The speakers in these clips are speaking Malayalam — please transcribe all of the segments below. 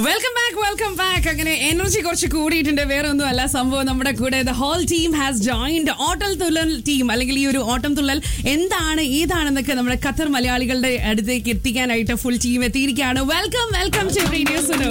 വെൽക്കം ബാക്ക് വെൽക്കം ബാക്ക് അങ്ങനെ എനർജി കുറച്ച് കൂടിയിട്ടുണ്ട് വേറെ ഒന്നുമല്ല സംഭവം നമ്മുടെ കൂടെ the whole team has joined ഓട്ടൽ തുള്ളൽ ടീം അല്ലെങ്കിൽ ഈ ഒരു ഓട്ടം തുള്ളൽ എന്താണ് ഏതാണെന്നൊക്കെ നമ്മുടെ ഖത്തർ മലയാളികളുടെ അടുത്തേക്ക് എത്തിക്കാനായിട്ട് ഫുൾ ടീം എത്തിയിരിക്കുകയാണ് welcome welcome to radio Suno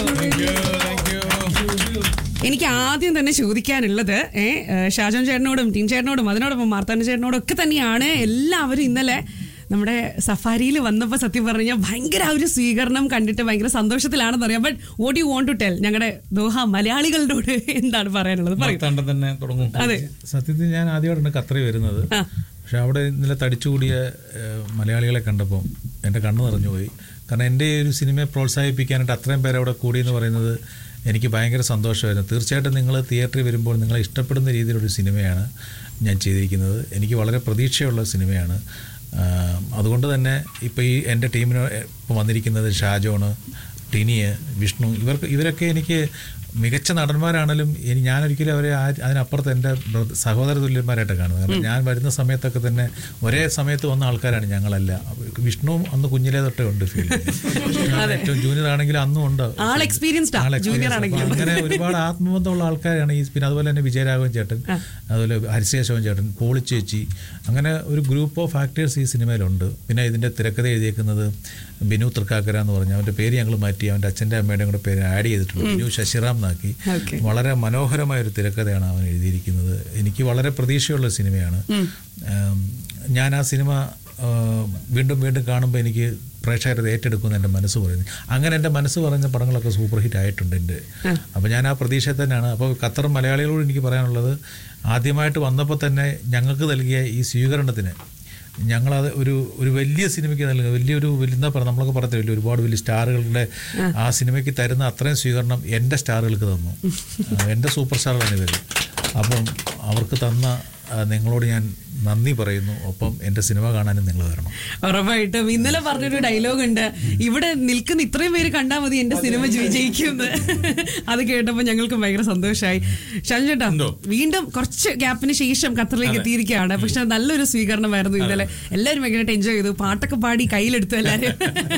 എനിക്ക് ആദ്യം തന്നെ ചോദിക്കാനുള്ളത് ഏ ഷാജോൻ ചേട്ടനോടും ടീം ചേട്ടനോടും അതിനോടൊപ്പം മാർത്താൻ ചേട്ടനോടും ഒക്കെ തന്നെയാണ് എല്ലാവരും ഇന്നലെ നമ്മുടെ സഫാരിയിൽ വന്നപ്പോൾ സത്യം പറഞ്ഞാൽ ഭയങ്കര ആ ഒരു സ്വീകരണം കണ്ടിട്ട് ഭയങ്കര സന്തോഷത്തിലാണെന്ന് അറിയാം but what you want to tell ഞങ്ങളുടെ ദോഹ മലയാളികളോട് എന്താണ് പറയാനുള്ളത് പറയൂ മാർത്താണ്ഡൻ തന്നെ തുടങ്ങും അതെ. സത്യത്തിൽ ഞാൻ ആദ്യമായിട്ടാണ് ഖത്തറിൽ വരുന്നത് ആ. പക്ഷെ അവിടെ ഇന്നലെ തടിച്ചുകൂടിയ ഏഹ്, മലയാളികളെ കണ്ടപ്പോൾ എൻ്റെ കണ്ണ് നിറഞ്ഞുപോയി കാരണം എൻ്റെ ഈ ഒരു സിനിമയെ പ്രോത്സാഹിപ്പിക്കാനായിട്ട് അത്രയും പേര് അവിടെ കൂടി എന്ന് പറയുന്നത് എനിക്ക് ഭയങ്കര സന്തോഷമായിരുന്നു തീർച്ചയായിട്ടും നിങ്ങൾ തിയേറ്ററിൽ വരുമ്പോൾ നിങ്ങളെ ഇഷ്ടപ്പെടുന്ന രീതിയിലൊരു സിനിമയാണ് ഞാൻ ചെയ്തിരിക്കുന്നത് എനിക്ക് വളരെ പ്രതീക്ഷയുള്ള സിനിമയാണ് ആഹ്, അതുകൊണ്ട് തന്നെ ഇപ്പോൾ ഈ എൻ്റെ ടീമിന് ഇപ്പോൾ വന്നിരിക്കുന്നത് ഷാജോണ് ടിനിയ് വിഷ്ണു ഇവർക്ക് ഇവരൊക്കെ എനിക്ക് മികച്ച നടന്മാരാണെങ്കിലും ഇനി ഞാനൊരിക്കലും അവരെ ആ- അതിനപ്പുറത്ത് എൻ്റെ ബ്രദ- സഹോദര തുല്യന്മാരായിട്ട് കാണുന്നത് കാരണം ഞാൻ വരുന്ന സമയത്തൊക്കെ തന്നെ ഒരേ സമയത്ത് വന്ന ആൾക്കാരാണ് ഞങ്ങളല്ല അപ്പൊ വിഷ്ണുവും അന്ന് കുഞ്ഞിലേ തൊട്ടേ ഉണ്ട് ഫീൽഡ് ഏറ്റവും ജൂനിയർ ആണെങ്കിലും അന്നും ഉണ്ട് ആൾ experienced ആ, ആൾ junior experienced. ആണെങ്കിലും. അപ്പൊ അങ്ങനെ ഒരുപാട് ആത്മബന്ധമുള്ള ആൾക്കാരാണ് ഈ പിന്നെ അതുപോലെ തന്നെ വിജയരാഘവൻ ചേട്ടൻ അതുപോലെ ഹരിശേഷവൻ ചേട്ടൻ പോളി ചേച്ചി അങ്ങനെ ഒരു ഗ്രൂപ്പ് ഓഫ് ആക്ടേഴ്സ് ഈ സിനിമയിലുണ്ട് പിന്നെ ഇതിൻ്റെ തിരക്കഥ എഴുതിയേക്കുന്നത് ബിനു തൃക്കാക്കര എന്ന് പറഞ്ഞ അവൻ്റെ പേര് ഞങ്ങൾ മാറ്റി അവൻ്റെ അച്ഛൻ്റെ അമ്മയുടെയും കൂടെ പേര് ആഡ് ചെയ്തിട്ടുണ്ട് ബിനു ശശിറാം എന്നാക്കി Okay. വളരെ മനോഹരമായ ഒരു തിരക്കഥയാണ് അവൻ എഴുതിയിരിക്കുന്നത് എനിക്ക് വളരെ പ്രതീക്ഷയുള്ള സിനിമയാണ് ഉം, ഞാൻ ആ സിനിമ ആ, വീണ്ടും വീണ്ടും കാണുമ്പോൾ എനിക്ക് പ്രേക്ഷകരത് ഏറ്റെടുക്കുമെന്ന് എൻ്റെ മനസ്സ് പറയുന്നു അങ്ങനെ എൻ്റെ മനസ്സ് പറഞ്ഞ പടങ്ങളൊക്കെ സൂപ്പർ ഹിറ്റ് ആയിട്ടുണ്ട് എൻ്റെ അപ്പോൾ ഞാൻ ആ പ്രതീക്ഷ തന്നെയാണ് അപ്പോൾ ഖത്തർ മലയാളികളോട് എനിക്ക് പറയാനുള്ളത് ആദ്യമായിട്ട് വന്നപ്പോൾ തന്നെ ഞങ്ങൾക്ക് നൽകിയ ഈ സ്വീകരണത്തിന് ഞങ്ങളത് ഒരു ഒരു വലിയ സിനിമയ്ക്ക് നൽകുക വലിയൊരു വലിയ എന്താ പറയുക നമ്മളൊക്കെ പറയത്തില്ല ഒരുപാട് വലിയ സ്റ്റാറുകളുടെ ആ സിനിമയ്ക്ക് തരുന്ന അത്രയും സ്വീകരണം എൻ്റെ സ്റ്റാറുകൾക്ക് തന്നു ആ, എൻ്റെ സൂപ്പർ സ്റ്റാറുകളാണ് ഇവർ അപ്പം അവർക്ക് തന്ന ആ, നിങ്ങളോട് ഞാൻ നന്ദി പറയുന്നു ഒപ്പം എൻ്റെ സിനിമ കാണാനും നിങ്ങൾ വരണം ഉറപ്പായിട്ടും ഇന്നലെ പറഞ്ഞൊരു ഡയലോഗ് ഉണ്ട് ഇവിടെ നിൽക്കുന്ന ഇത്രയും പേര് കണ്ടാൽ മതി എന്റെ സിനിമ വിജയിക്കും അത് കേട്ടപ്പോൾ ഞങ്ങൾക്ക് ഭയങ്കര സന്തോഷമായി ഷാൻ ചേട്ടാ വീണ്ടും കുറച്ച് ഗ്യാപ്പിന് ശേഷം ഖത്തറിലേക്ക് എത്തിയിരിക്കുകയാണ് പക്ഷെ നല്ലൊരു സ്വീകരണമായിരുന്നു ഇന്നലെ എല്ലാവരും ഭയങ്കരമായിട്ട് എൻജോയ് ചെയ്തു പാട്ടൊക്കെ പാടി കയ്യിലെടുത്തു എല്ലാവരും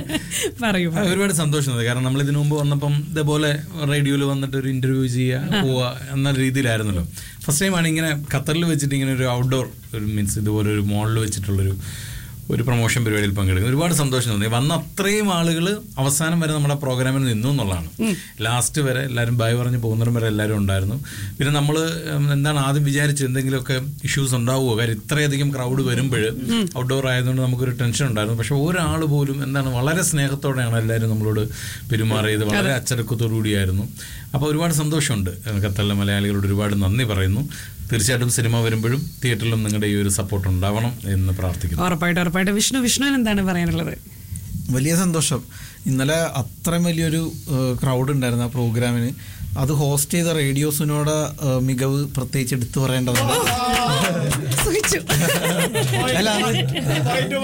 പറയൂ ആ, ഒരുപാട് സന്തോഷമുണ്ട് കാരണം നമ്മൾ ഇതിനു മുമ്പ് വന്നപ്പം ഇതേപോലെ റേഡിയോയിൽ വന്നിട്ട് ഒരു ഇന്റർവ്യൂ ചെയ്യുക പോവുക എന്ന രീതിയിലായിരുന്നല്ലോ ഫസ്റ്റ് ടൈമാണ് ഇങ്ങനെ ഖത്തറിൽ വെച്ചിട്ട് ഇങ്ങനെ ഒരു ഔട്ട്ഡോർ ഒരു മീൻസ് ഇതുപോലെ ഒരു മോളിൽ വെച്ചിട്ടുള്ളൊരു ഒരു പ്രൊമോഷൻ പരിപാടിയിൽ പങ്കെടുക്കുന്നത് ഒരുപാട് സന്തോഷം തോന്നി വന്ന അത്രയും ആളുകൾ അവസാനം വരെ നമ്മുടെ പ്രോഗ്രാമിൽ നിന്നു എന്നുള്ളതാണ് ലാസ്റ്റ് വരെ എല്ലാവരും ബൈ പറഞ്ഞ് പോകുന്നവരും വരെ എല്ലാവരും ഉണ്ടായിരുന്നു പിന്നെ നമ്മൾ എന്താണ് ആദ്യം വിചാരിച്ചത് എന്തെങ്കിലുമൊക്കെ ഇഷ്യൂസ് ഉണ്ടാവുമോ കാര്യം ഇത്രയധികം ക്രൗഡ് വരുമ്പോൾ ഔട്ട്ഡോർ ആയതുകൊണ്ട് നമുക്കൊരു ടെൻഷൻ ഉണ്ടായിരുന്നു പക്ഷെ ഒരാൾ പോലും എന്താണ് വളരെ സ്നേഹത്തോടെയാണ് എല്ലാവരും നമ്മളോട് പെരുമാറിയത് വളരെ അച്ചടക്കത്തോടു കൂടിയായിരുന്നു അപ്പോൾ ഒരുപാട് സന്തോഷമുണ്ട് ഖത്തറിലെ മലയാളികളോട് ഒരുപാട് നന്ദി പറയുന്നു തീർച്ചയായിട്ടും സിനിമ വരുമ്പോഴും തിയേറ്ററിലും നിങ്ങളുടെ ഈ ഒരു സപ്പോർട്ട് ഉണ്ടാവണം എന്ന് പ്രാർത്ഥിക്കുന്നു ഉറപ്പായിട്ടും ഉറപ്പായിട്ടും വിഷ്ണു വിഷ്ണുവിന് എന്താണ് പറയാനുള്ളത് വലിയ സന്തോഷം ഇന്നലെ അത്രയും വലിയൊരു ക്രൗഡ് ഉണ്ടായിരുന്നു ആ പ്രോഗ്രാമിന് അത് ഹോസ്റ്റ് ചെയ്ത റേഡിയോസിനോട് മികവ് പ്രത്യേകിച്ച് എടുത്തു പറയേണ്ടതുണ്ട് സുഖിച്ചു അല്ല അത്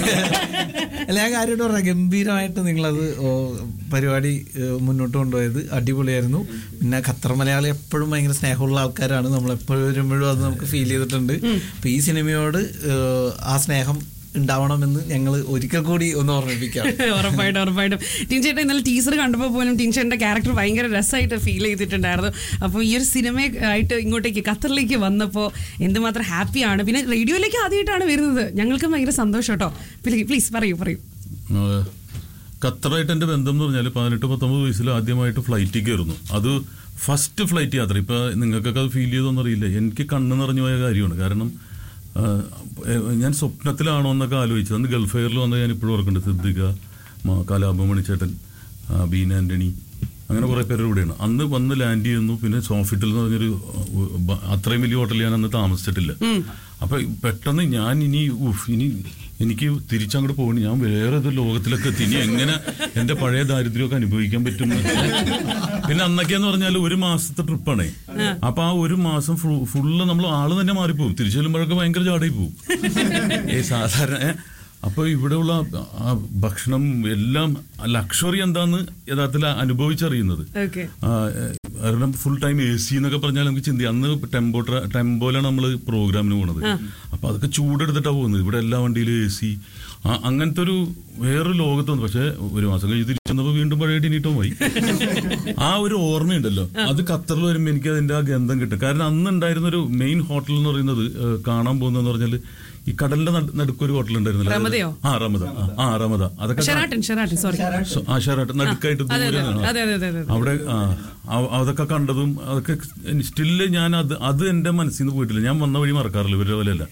അല്ല ഞാൻ കാര്യമായിട്ട് പറയാം ഗംഭീരമായിട്ട് നിങ്ങളത് ഓ, പരിപാടി ഏ, മുന്നോട്ട് കൊണ്ടുപോയത് അടിപൊളിയായിരുന്നു പിന്നെ ഖത്തർ മലയാളി എപ്പോഴും ഭയങ്കര സ്നേഹമുള്ള ആൾക്കാരാണ് നമ്മൾ എപ്പോഴും വരുമ്പോഴും അത് നമുക്ക് ഫീൽ ചെയ്തിട്ടുണ്ട് അപ്പൊ ഈ സിനിമയോട് ഏ, ആ സ്നേഹം ഉണ്ടാവണമെന്ന് ഞങ്ങൾ ഒരിക്കൽ കൂടി ഒന്ന് ഓർമ്മിപ്പിക്കാം ഉറപ്പായിട്ടും ഉറപ്പായിട്ടും ടീൻ ചേട്ടൻ ഇന്നലെ ടീച്ചർ കണ്ടപ്പോൾ പോലും ടീൻ ചേട്ടൻ്റെ ക്യാരക്ടർ ഭയങ്കര രസമായിട്ട് ഫീൽ ചെയ്തിട്ടുണ്ടായിരുന്നു അപ്പോൾ ഈ ഒരു സിനിമ ആയിട്ട് ഇങ്ങോട്ടേക്ക് ഖത്തറിലേക്ക് വന്നപ്പോൾ എന്തുമാത്രം ഹാപ്പിയാണ് പിന്നെ റേഡിയോയിലേക്ക് ആദ്യമായിട്ടാണ് വരുന്നത് ഞങ്ങൾക്ക് ഭയങ്കര സന്തോഷം കേട്ടോ പ്ലീസ് പറയൂ പറയൂ ആ, ഖത്തറായിട്ട് എൻ്റെ ബന്ധം എന്ന് പറഞ്ഞാൽ പതിനെട്ട് പത്തൊമ്പത് വയസ്സിൽ ആദ്യമായിട്ട് ഫ്ലൈറ്റിൽ കയറുന്നു അത് ഫസ്റ്റ് ഫ്ലൈറ്റ് യാത്ര ഇപ്പം നിങ്ങൾക്കൊക്കെ അത് ഫീൽ ചെയ്തോന്നറിയില്ല എനിക്ക് കണ്ണ് നിറഞ്ഞു പോയ കാര്യമാണ് കാരണം ആ, ഏ, ഞാൻ സ്വപ്നത്തിലാണോ എന്നൊക്കെ ആലോചിച്ചത് അന്ന് ഗൾഫ് എയറിൽ വന്ന ഞാൻ ഇപ്പോഴും ഓർക്കുന്നുണ്ട് സിദ്ദിഖ മ- കലാപ മണിച്ചേട്ടൻ ആ, ബീന ആന്റണി അങ്ങനെ കുറേ പേരുടെ കൂടെയാണ് അന്ന് വന്ന് ലാൻഡ് ചെയ്യുന്നു പിന്നെ സോഫിറ്റിൽ എന്ന് പറഞ്ഞൊരു ഉ, ബ- അത്രയും വലിയ ഹോട്ടലിൽ ഞാൻ അന്ന് താമസിച്ചിട്ടില്ല അപ്പൊ പെട്ടെന്ന് ഞാൻ ഇനി ഉഫ്, ഇനി എനിക്ക് തിരിച്ചങ്ങോട്ട് പോകണം ഞാൻ വേറെ ഏത് ലോകത്തിലൊക്കെ എത്തി ഇനി എങ്ങനെ എന്റെ പഴയ ദാരിദ്ര്യമൊക്കെ അനുഭവിക്കാൻ പറ്റും പിന്നെ അന്നൊക്കെയെന്ന് പറഞ്ഞാൽ ഒരു മാസത്തെ ട്രിപ്പാണേ അപ്പൊ ആ ഒരു മാസം ഫു- ഫുള്ള് നമ്മൾ ആള് തന്നെ മാറിപ്പോവും തിരിച്ചു ചെല്ലുമ്പോഴൊക്കെ ഭയങ്കര ചാടായി പോവും ഏ സാധാരണ ഏ, അപ്പൊ ഇവിടെയുള്ള ആ ഭക്ഷണം എല്ലാം ലക്ഷറി എന്താന്ന് യഥാർത്ഥത്തിൽ അനുഭവിച്ചറിയുന്നത് ഓക്കെ ആ, ഏ, കാരണം ഫുൾ ടൈം എ സി എന്നൊക്കെ പറഞ്ഞാൽ നമുക്ക് ചിന്തി അന്ന് ടെമ്പോ ട്ര- ടെമ്പോയിലാണ് നമ്മൾ പ്രോഗ്രാമിന് പോണത് അപ്പൊ അതൊക്കെ ചൂടെടുത്തിട്ടാണ് പോകുന്നത് ഇവിടെ എല്ലാ വണ്ടിയിലും എ സി അങ്ങനത്തെ ഒരു വേറൊരു ലോകത്ത് വന്നു പക്ഷെ ഒരു മാസം കഴിഞ്ഞ് തിരിച്ചു വന്നപ്പോ വീണ്ടും പഴയ ടിനീട്ടോ പോയി ആ ഒരു ഓർമ്മയുണ്ടല്ലോ അത് ഖത്തറിൽ വരുമ്പോ എനിക്ക് അതിന്റെ ആ ഗന്ധം കിട്ടും കാരണം അന്ന് ഉണ്ടായിരുന്ന ഒരു മെയിൻ ഹോട്ടൽ എന്ന് പറയുന്നത് ഏഹ്, കാണാൻ പോകുന്നതെന്ന് പറഞ്ഞാൽ ഈ കടലിന്റെ നട്- നടുക്കൊരു ഹോട്ടൽ ഉണ്ടായിരുന്നില്ല റമദയോ? ആ റമദ ആ, ആ റമദ അതൊക്കെ ഷെറാട്ടൻ ഷെറാട്ടൻ സോറി സോ- ആ ഷെറാട്ട് നടുക്കായിട്ട് അതെ, അതെ, ദൂരെ അതെ, അതെ, അതെ, അതെ. അവിടെ ആ അവ- അതൊക്കെ കണ്ടതും അതൊക്കെ സ്റ്റില് ഞാൻ അത് അത് എന്റെ മനസ്സിൽ നിന്ന് പോയിട്ടില്ല ഞാൻ വന്ന വഴി മറക്കാറില്ല ഇവരുടെ പോലെയല്ല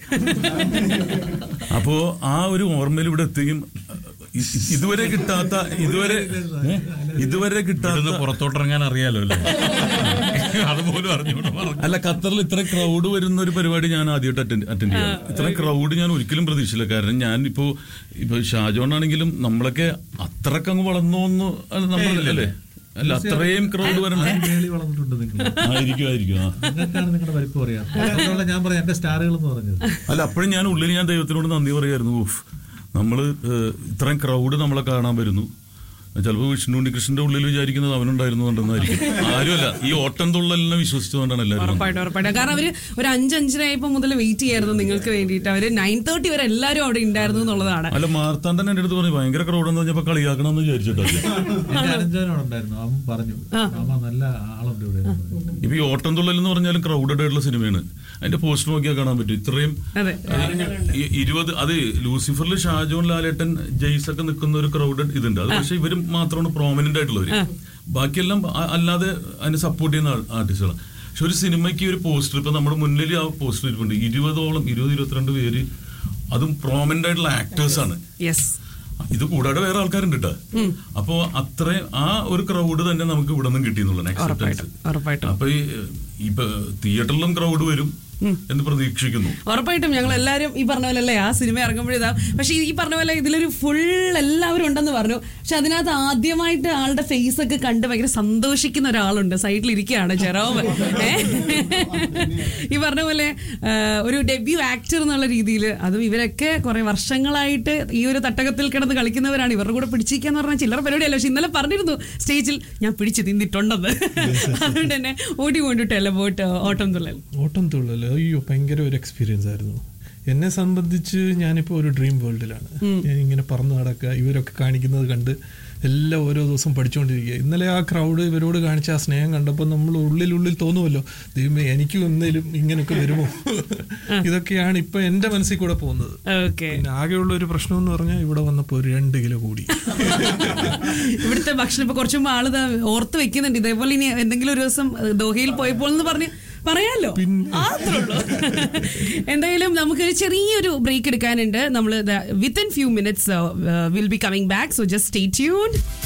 അപ്പോ ആ ഒരു ഓർമ്മയിൽ ഇവിടെ എത്തുകയും ഇ- ഇ- ഇതുവരെ കിട്ടാത്ത ഇതുവരെ ഏ? ഇതുവരെ കിട്ടാത്ത ഇവിടുന്ന് പുറത്തോട്ടിറങ്ങാൻ അറിയാലോ അല്ലേ അതുപോലും അറിഞ്ഞുകൊണ്ട് പറഞ്ഞു അല്ല ഖത്തറിൽ ഇത്ര ക്രൗഡ് വരുന്ന ഒരു പരിപാടി ഞാൻ ആദ്യമായിട്ട് അറ്റൻഡ് അറ്റൻഡ് ചെയ്യാം ഇത്ര ക്രൗഡ് ഞാൻ ഒരിക്കലും പ്രതീക്ഷിച്ചില്ല കാരണം ഞാൻ ഇപ്പോ ഇപ്പൊ ഷാജോൺ ആണെങ്കിലും നമ്മളൊക്കെ അത്രക്കങ്ങ് വളർന്നോന്ന് നമ്മളല്ലേ അല്ല അത്രയും ക്രൗഡ് വരണം വേളി വളർന്നിട്ടുണ്ട് നിങ്ങൾ ആയിരിക്കും ആയിരിക്കും ആ നിങ്ങൾക്കാണ് നിങ്ങളുടെ വലിപ്പം അറിയാം അതുകൊണ്ടുള്ള ഞാൻ പറയാം എന്റെ സ്റ്റാറുകൾ എന്ന് പറഞ്ഞത് അല്ല അപ്പോഴും ഞാൻ ഉള്ളിൽ ഞാൻ ദൈവത്തിനോട് നന്ദി പറയായിരുന്നു ഊഫ് നമ്മള് ഏഹ്, ഇത്രയും ക്രൗഡ് നമ്മളെ കാണാൻ വരുന്നു ചിലപ്പോൾ വിഷ്ണു ഉണ്ണികൃഷ്ണന്റെ ഉള്ളിൽ വിചാരിക്കുന്നത് അവനുണ്ടായിരുന്നുകൊണ്ടെന്നായിരിക്കും ആരുമല്ല ഈ ഓട്ടം തുള്ളലിനെ വിശ്വസിച്ചുകൊണ്ടാണ് എല്ലാവരും വന്നത്. ഉറപ്പായിട്ടും ഉറപ്പായിട്ടും കാരണം അവര് ഒരു അഞ്ച് അഞ്ചരയായപ്പോ മുതൽ വെയിറ്റ് ചെയ്യായിരുന്നു നിങ്ങൾക്ക് വേണ്ടിയിട്ട് അവര് നയൻ തേർട്ടി വരെ എല്ലാരും അവിടെ ഉണ്ടായിരുന്നു എന്നുള്ളതാണ് അല്ല മാർത്താണ്ഡൻ എന്റെ അടുത്ത് പറഞ്ഞു ഭയങ്കര ക്രൗഡ് എന്ന് പറഞ്ഞപ്പോ കളിയാക്കണം എന്ന് വിചാരിച്ചിട്ടല്ലേ എന്റെ അനുജനോടുണ്ടായിരുന്നു അവൻ പറഞ്ഞു മാമ നല്ല ആളുണ്ട് ഇവിടെ എന്ന് പറഞ്ഞു. ഇപ്പൊ ഈ ഓട്ടം തുള്ളൽ എന്ന് പറഞ്ഞാലും ക്രൗഡഡ് ആയിട്ടുള്ള സിനിമയാണ് അതിന്റെ പോസ്റ്റ് നോക്കിയാൽ കാണാൻ പറ്റും ഇത്രയും അതെ ഈ ഇരുപത് അത് ലൂസിഫറിൽ ഷാജോൺ ലാലേട്ടൻ ജെയ്സ് ഒക്കെ നിൽക്കുന്ന ഒരു ക്രൗഡഡ് ഇതുണ്ട് അത് പക്ഷെ ഇവരും മാത്രമാണ് പ്രോമിനന്റ് ആയിട്ടുള്ളവര് ബാക്കിയെല്ലാം അ- അല്ലാതെ അതിനെ സപ്പോർട്ട് ചെയ്യുന്ന ആർട്ടിസ്റ്റുകളാണ് പക്ഷെ ഒരു സിനിമയ്ക്ക് ഒരു പോസ്റ്റർ ഇപ്പൊ നമ്മുടെ മുന്നിൽ ആ പോസ്റ്റർ ഇരിപ്പുണ്ട് ഇരുപതോളം ഇരുപത് ഇരുപത്തിരണ്ട് പേര് അതും പ്രോമിനന്റ് ആയിട്ടുള്ള ആക്ടേഴ്സ് ആണ് യെസ് ഇത് കൂടാതെ വേറെ ആൾക്കാരുണ്ട് കേട്ടോ അപ്പോ അത്രയും ആ ഒരു ക്രൗഡ് തന്നെ നമുക്ക് ഇവിടെ നിന്നും കിട്ടിയെന്നുള്ള ഉറപ്പായിട്ടും ഉറപ്പായിട്ടും അപ്പൊ ഈ ഇപ്പൊ തിയേറ്ററിലും ക്രൗഡ് വരും എന്ന് പ്രതീക്ഷിക്കുന്നു ഉറപ്പായിട്ടും ഞങ്ങൾ എല്ലാവരും ഈ പറഞ്ഞ പോലെ അല്ലേ ആ സിനിമ ഇറങ്ങുമ്പോഴിതാ പക്ഷെ ഈ പറഞ്ഞ പോലെ ഇതിലൊരു ഫുൾ എല്ലാവരും ഉണ്ടെന്ന് പറഞ്ഞു പക്ഷെ അതിനകത്ത് ആദ്യമായിട്ട് ആളുടെ ഫേസ് ഒക്കെ കണ്ട് ഭയങ്കര സന്തോഷിക്കുന്ന ഒരാളുണ്ട് സൈഡിൽ ഇരിക്കുകയാണ് ജെറോമ് ഏ? ഈ പറഞ്ഞ പോലെ ആ, ഒരു ഡെബ്യൂ ആക്ടർ എന്നുള്ള രീതിയിൽ അതും ഇവരൊക്കെ കുറെ വർഷങ്ങളായിട്ട് ഈ ഒരു തട്ടകത്തിൽ കിടന്ന് കളിക്കുന്നവരാണ് ഇവരുടെ കൂടെ പിടിച്ചിരിക്കുക എന്ന് പറഞ്ഞാൽ ചില്ലറ പരിപാടിയല്ല പക്ഷെ ഇന്നലെ പറഞ്ഞിരുന്നു സ്റ്റേജിൽ ഞാൻ പിടിച്ച് തിന്നിട്ടുണ്ടെന്ന് അതുകൊണ്ട് തന്നെ ഓടി കൊണ്ടിട്ടല്ല പോയിട്ട് ഓട്ടം തുള്ളൽ ഓട്ടം തുള്ളൽ അയ്യോ ഭയങ്കര ഒരു എക്സ്പീരിയൻസ് ആയിരുന്നു എന്നെ സംബന്ധിച്ച് ഞാനിപ്പോൾ ഒരു ഡ്രീം വേൾഡിലാണ് ഞാൻ ഇങ്ങനെ പറന്നു നടക്കുക ഇവരൊക്കെ കാണിക്കുന്നത് കണ്ട് എല്ലാം ഓരോ ദിവസം പഠിച്ചുകൊണ്ടിരിക്കുക ഇന്നലെ ആ ക്രൗഡ് ഇവരോട് കാണിച്ച ആ സ്നേഹം കണ്ടപ്പോൾ നമ്മൾ ഉള്ളിലുള്ളിൽ തോന്നുമല്ലോ ദൈവമേ എനിക്കും എന്തെങ്കിലും ഇങ്ങനെയൊക്കെ വരുമോ ഇതൊക്കെയാണ് ഇപ്പൊ എന്റെ മനസ്സിൽ കൂടെ പോകുന്നത് ഓക്കെ പിന്നെ ആകെയുള്ള ഒരു പ്രശ്നം എന്ന് പറഞ്ഞാൽ ഇവിടെ വന്നപ്പോൾ ഒരു രണ്ട് കിലോ കൂടി ഇവിടുത്തെ ഭക്ഷണം ഇപ്പൊ കുറച്ചു മുമ്പ് ആള് ദാ ഓർത്ത് വെക്കുന്നുണ്ട് ഇതേപോലെ ഇനി എന്തെങ്കിലും ഒരു ദിവസം ഏഹ്, ദോഹയിൽ പോയപ്പോൾ എന്ന് പറഞ്ഞ് പറയാലോ അത്രേ ഉള്ളൂ. എന്തായാലും നമുക്കൊരു ചെറിയൊരു ബ്രേക്ക് എടുക്കാനുണ്ട് നമ്മൾ within few minutes will be coming back so just stay tuned